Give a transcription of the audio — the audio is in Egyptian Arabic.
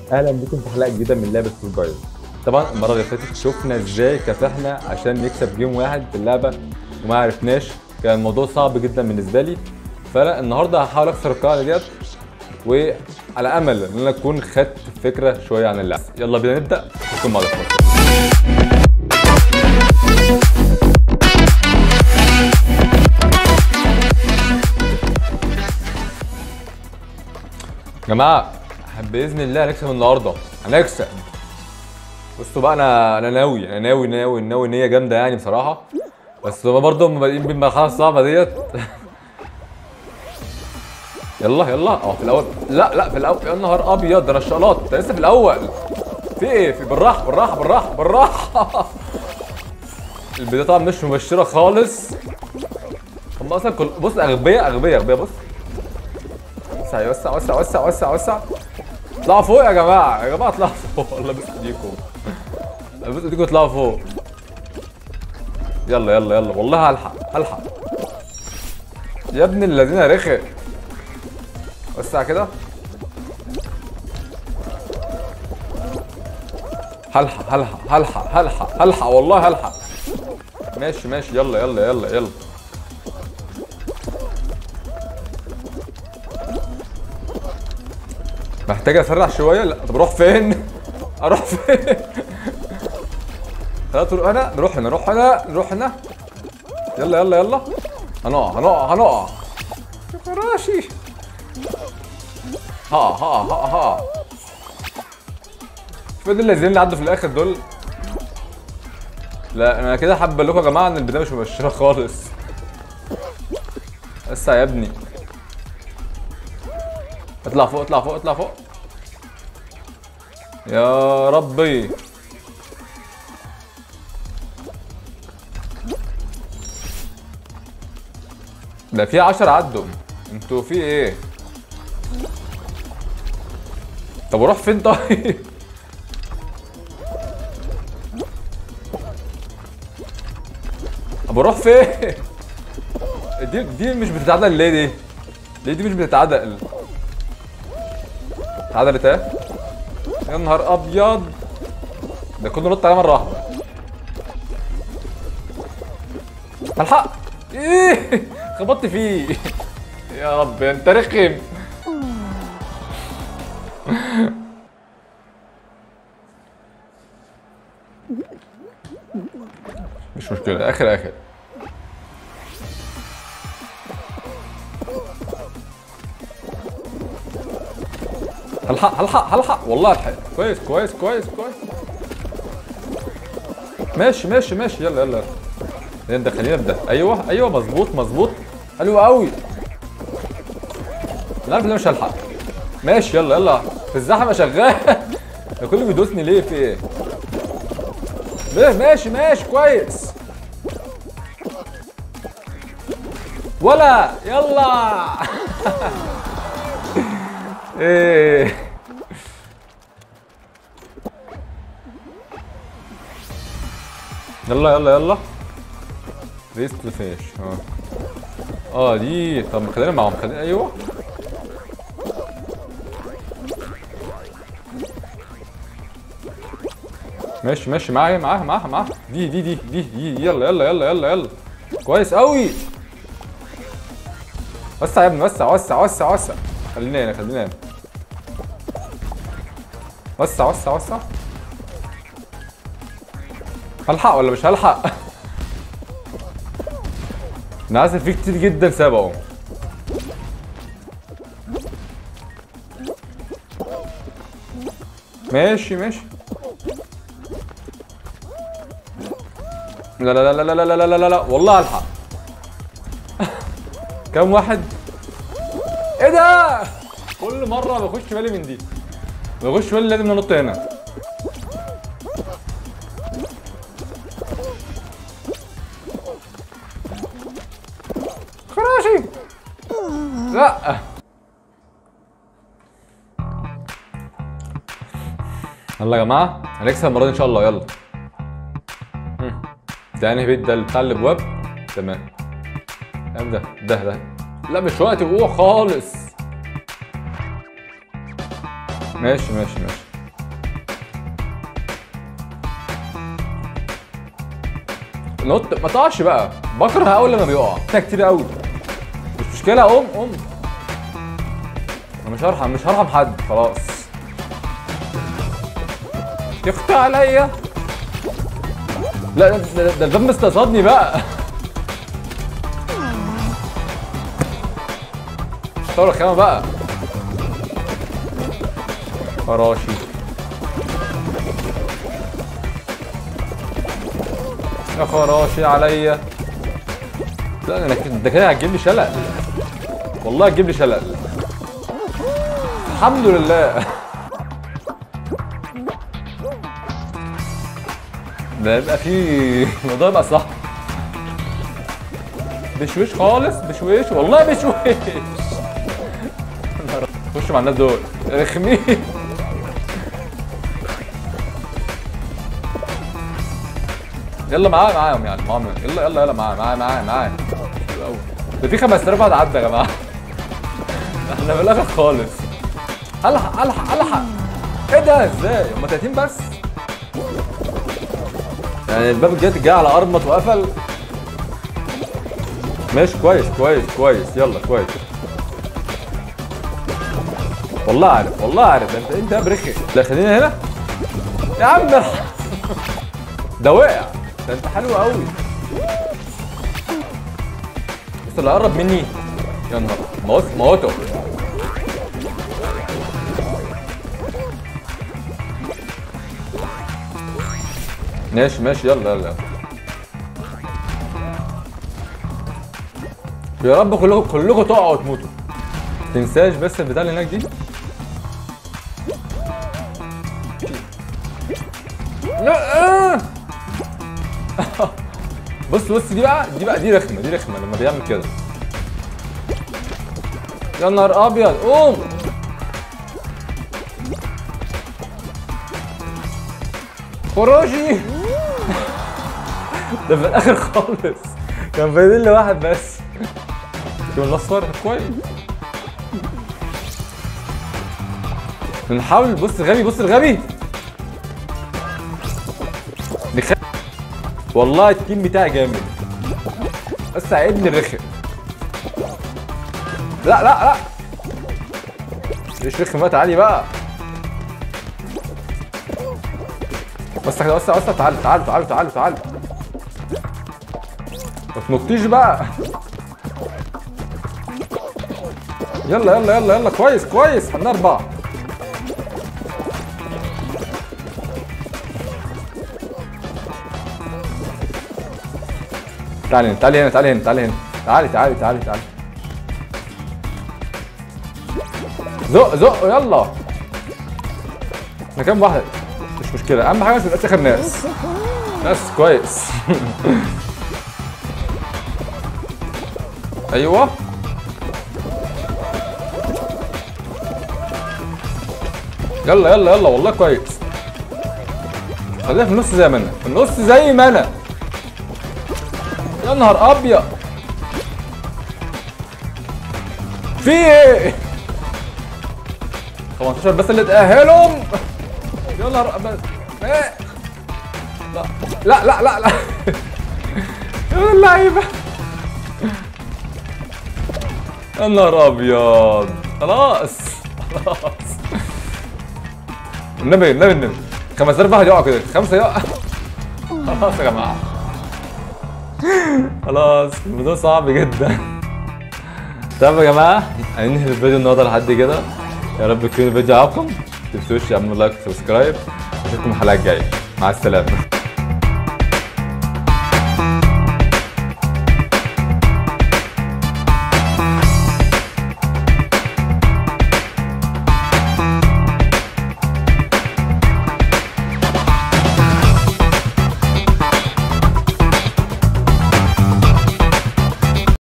اهلا بكم في حلقه جديده من لعبه فول جايز طبعا المره اللي فاتت شفنا ازاي كافحنا عشان نكسب جيم واحد في اللعبه وما عرفناش كان الموضوع صعب جدا بالنسبه لي فانا النهارده هحاول اكسر القاعده ديت وعلى امل ان انا اكون خدت فكره شويه عن اللعبه يلا بينا نبدا نكون مع الأخوات. يا جماعه باذن الله هنكسب النهارده هنكسب بصوا بقى انا انا ناوي انا ناوي ناوي ناوي ان هي جامده يعني بصراحه بس هما برضه هم بادئين بالمرحله الصعبه ديت يلا يلا اه في الاول لا لا في الاول يا نهار ابيض انا الشقلاط ده لسه في الاول في ايه في بالراحه بالراحه بالراحه بالراحه البدايه طبعا مش مبشره خالص هم اصلا كل بص اغبياء اغبياء اغبياء بص وسع وسع وسع وسع وسع وسع اطلعوا فوق يا جماعه يا جماعه اطلعوا فوق والله بس ايديكم بس ايديكم اطلعوا فوق يلا يلا يلا والله هلحق هلحق يا ابن الذين رخم وسع كده هلحق هلحق هلحق هلحق هلحق والله هلحق ماشي ماشي يلا يلا يلا يلا محتاج اسرع شويه لا طب اروح فين اروح فين لا تروح هنا نروح هنا نروح هنا نروح هنا يلا يلا يلا هنقع هنقع هنقع يا فراشي ها ها ها ها فين الذين اللي عدوا في الاخر دول لا انا كده حابب لكم يا جماعه ان البدايه مش مبشره خالص اسا يا ابني اطلع فوق اطلع فوق اطلع فوق يا ربي ده في عشرة عدوا انتوا في ايه طب اروح فين طيب طب اروح فين دي دي مش بتتعدل ليه دي ليه دي مش بتتعدل اتعدلت ايه يا نهار ابيض ده كله نط عليه مره واحده الحق ايه خبطت فيه يا رب انت رخم مش مشكلة آخر آخر هلحق هلحق هلحق والله الحق كويس كويس كويس كويس ماشي ماشي ماشي يلا يلا يلا نبدا خلينا نبدا ايوه ايوه مظبوط مظبوط حلو قوي لا عارف إن أنا مش هلحق ماشي يلا يلا في الزحمه شغال ده كله بيدوسني ليه في ايه ليه ماشي ماشي كويس ولا يلا ايه يلا يلا يلا ريست فيش اه اه دي طب خلينا معاهم خلينا ايوه ماشي ماشي معايا معاها معاها معاها دي دي دي دي دي يلا يلا يلا يلا يلا كويس قوي وسع يا ابني وسع وسع وسع وسع خلينا هنا خلينا هنا وسع وسع وسع هلحق ولا مش هلحق؟ انا عارف في كتير جدا سبقوا ماشي ماشي لا لا لا لا لا لا لا لا لا لا والله هلحق كم واحد؟ ايه ده؟ كل مرة بخش بالي من دي بخش بالي لازم ننط هنا فراشي لا يلا يا جماعة هنكسب المرة دي إن شاء الله يلا مم. ده أنهي بيت ده اللي بتاع الأبواب تمام تمام ده ده ده لا مش وقت وقوع خالص ماشي ماشي ماشي نط ما تقعش بقى بكره اول لما بيقع ده كتير قوي مش مشكله قوم قوم انا مش هرحم مش هرحم حد خلاص يخفى عليا لا ده- ده ده الباب مستصادني بقى طول الخيمه بقى فراشي يا خراشي عليا لا انا كده- ده كده هتجيب لي شلل والله هتجيب لي شلل الحمد لله ده يبقى فيه الموضوع يبقى صح بشويش خالص بشويش والله بشويش خش مع الناس دول رخمين يلا معايا معاهم يعني معاهم يلا يلا يلا معايا معايا معايا معايا ده في 5000 واحد عدى يا جماعه احنا في الاخر خالص الحق الحق الحق ايه ده ازاي؟ هم 30 بس؟ يعني الباب الجات جه على ارمط وقفل ماشي كويس كويس كويس يلا كويس والله عارف والله عارف انت انت برخي لا خلينا هنا يا عم ارحم. ده وقع ده انت حلو قوي بس اللي قرب مني يا نهار موت موته ماشي ماشي يلا يلا يا رب كلكم كلكم تقعوا وتموتوا تنساش بس البتاع اللي هناك دي لا بص بص دي بقى دي بقى دي رخمه دي رخمه لما بيعمل كده يا نهار ابيض قوم خروجي ده في الاخر خالص كان فاضل لي واحد بس شوف الاصفر كويس بنحاول بص الغبي بص الغبي نخ... والله التيم بتاعي جامد بس ساعدني الرخم لا لا لا ليش رخم بقى تعالي بقى بس كده بس بس تعالوا تعالوا تعالوا تعالوا تعالوا ما تنطيش بقى يلا يلا يلا يلا كويس كويس احنا اربعه تعالي هنا تعالي هنا تعالي هنا تعالي هنا تعالي تعالي تعالي تعالي زق زق يلا احنا كام واحد مش مشكلة أهم حاجة بس تبقاش آخر ناس بس كويس أيوه يلا يلا يلا والله كويس خلينا في النص زي ما انا في النص زي ما انا يا نهار ابيض في ايه 15 بس اللي تأهلهم يا نهار ابيض إيه؟ لا لا لا لا لا يا اللعيبه يا نهار ابيض خلاص خلاص النبي النبي النبي 5000 واحد يقع كده خمسه يقع خلاص يا جماعه خلاص الموضوع صعب جدا طب يا جماعه هننهي الفيديو النهارده لحد كده يا رب يكون الفيديو عجبكم ما تنسوش تعملوا لايك وسبسكرايب اشوفكم الحلقه الجايه مع السلامه